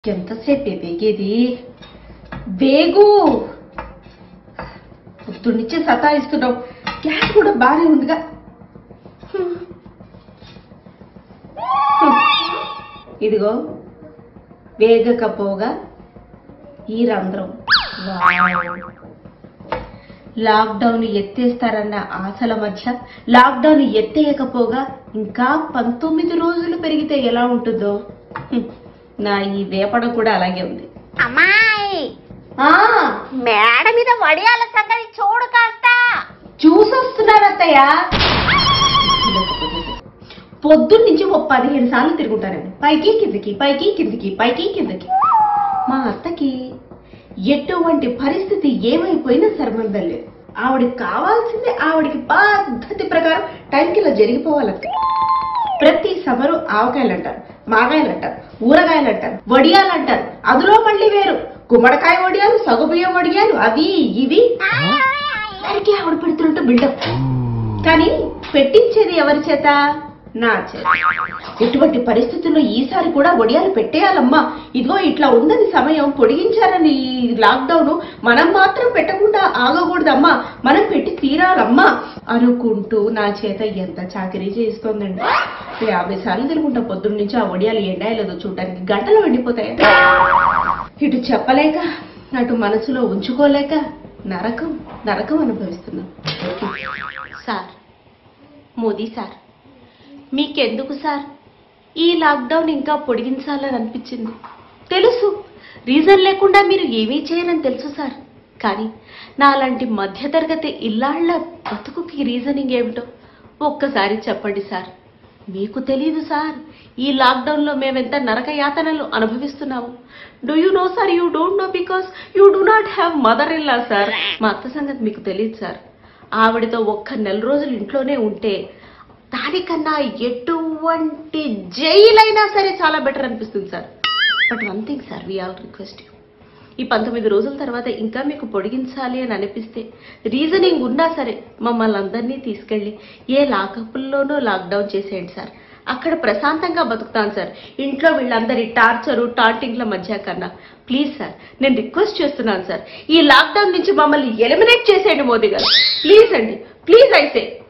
ఎంతసేపు బేగేది బేగు పొద్దున్నుంచి సతాయిస్తున్నావు గ్యాస్ కూడా బాగానే ఉందిగా హ్మ్. హ్మ్. ఇదిగో వేగకపోగా ఈ రంధ్రం వావ్. లాక్డౌన్ ఎత్తేస్తారన్న ఆశల మధ్య లాక్డౌన్ ఎత్తేయకపోగా ఇంకా పంతొమ్మిది రోజులు పెరిగితే ఎలా ఉంటుందో హ్మ్. నా ఈ వేపడ కూడా అలాగే ఉంది అమ్మాయి ఆ మేడ మీద వడియాల సంగతి చూడు కాస్త చూసొస్తున్నాను అత్తయ్య పొద్దున్న నుంచి ఓ పదిహేను సార్లు తిరుగుంటానండి పైకి కిందకి పైకి కిందకి పైకి కిందకి మా అత్తకి ఎటువంటి పరిస్థితి ఏమైపోయినా సరిమందం లేదు ఆవిడకి కావాల్సింది ఆవిడకి పద్ధతి ప్రకారం టైంకి ఇలా జరిగిపోవాలంతే ప్రతి సమరు ఆవకాయలు అంటారు మాగాయలు అంటారు ఊరగాయలు అంటారు వడియాలు అంటారు అందులో మళ్ళీ వేరు గుమ్మడికాయ వడియాలు సగుబియ్యం వడియాలు అవి ఇవి అందరికీ ఆవిడ పెడుతుంటే బిల్డప్ కానీ పెట్టించేది ఎవరి చేత నా చేత ఎటువంటి పరిస్థితుల్లో ఈసారి కూడా వడియాలు పెట్టేయాలమ్మా ఇదిగో ఇట్లా ఉందని సమయం పొడిగించారని ఈ లాక్డౌన్ మనం మాత్రం పెట్టకుండా ఆగకూడదమ్మా మనం పెట్టి తీరాలమ్మా అనుకుంటూ నా చేత ఎంత చాకరీ చేస్తోందండి యాభై సార్లు తిరుగుంటా పొద్దున్న నుంచి ఆ వడియాలు ఎండాయలేదో చూడడానికి గంటలు వెళ్ళిపోతాయి ఇటు చెప్పలేక అటు మనసులో ఉంచుకోలేక నరకం నరకం అనుభవిస్తున్నాం సార్ మోదీ సార్ మీకెందుకు సార్ ఈ లాక్డౌన్ ఇంకా పొడిగించాలని అనిపించింది తెలుసు రీజన్ లేకుండా మీరు ఏమీ చేయరని తెలుసు సార్ కానీ నాలాంటి మధ్యతరగతి ఇల్లాళ్ల బతుకుకి రీజనింగ్ ఏమిటో ఒక్కసారి చెప్పండి సార్ మీకు తెలియదు సార్ ఈ లాక్డౌన్లో మేమెంత నరక యాతనలు అనుభవిస్తున్నాము do you know sir you don't know because you do not have mother ఇల్లా సార్ మా అత్త సంగతి మీకు తెలియదు సార్ ఆవిడతో ఒక్క నెల రోజులు ఇంట్లోనే ఉంటే దానికన్నా ఎటువంటి జైలైనా సరే చాలా బెటర్ అనిపిస్తుంది sir but one thing sir we all request you ఈ పంతొమ్మిది రోజుల తర్వాత ఇంకా మీకు పొడిగించాలి అని అనిపిస్తే రీజనింగ్ ఉన్నా సరే మమ్మల్ని అందరినీ తీసుకెళ్ళి ఏ లాకప్ల్లోనూ లాక్డౌన్ చేసేయండి సార్ అక్కడ ప్రశాంతంగా బతుకుతాను సార్ ఇంట్లో వీళ్ళందరి టార్చరు టాంటింగ్ల మధ్య కన్నా ప్లీజ్ సార్ నేను రిక్వెస్ట్ చేస్తున్నాను సార్ ఈ లాక్డౌన్ నుంచి మమ్మల్ని ఎలిమినేట్ చేసేయండి మోదీ గారు ప్లీజ్ అండి ప్లీజ్ అయితే